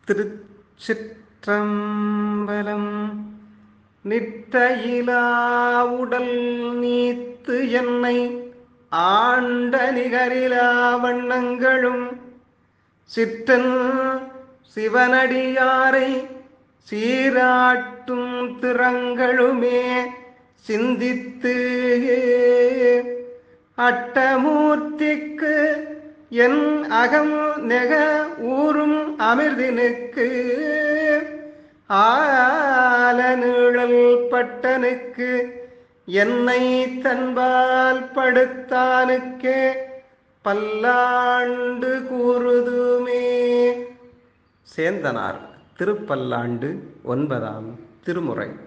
திருச்சிற்றம்பலம் நித்தையிலா உடல் நீத்து என்னை ஆண்ட நிகரிலா வண்ணங்களும் சிற்றன் சிவனடியாரை சீராட்டும் திறங்களுமே சிந்தித்து அட்டமூர்த்திக்கு என் அகம் நெக ஊரும் அமிர்தினுக்கு ஆல நிழல் பட்டனுக்கு என்னை தன்பால் படுத்தானுக்கே பல்லாண்டு கூறுதுமே சேந்தனார் திருப்பல்லாண்டு ஒன்பதாம் திருமுறை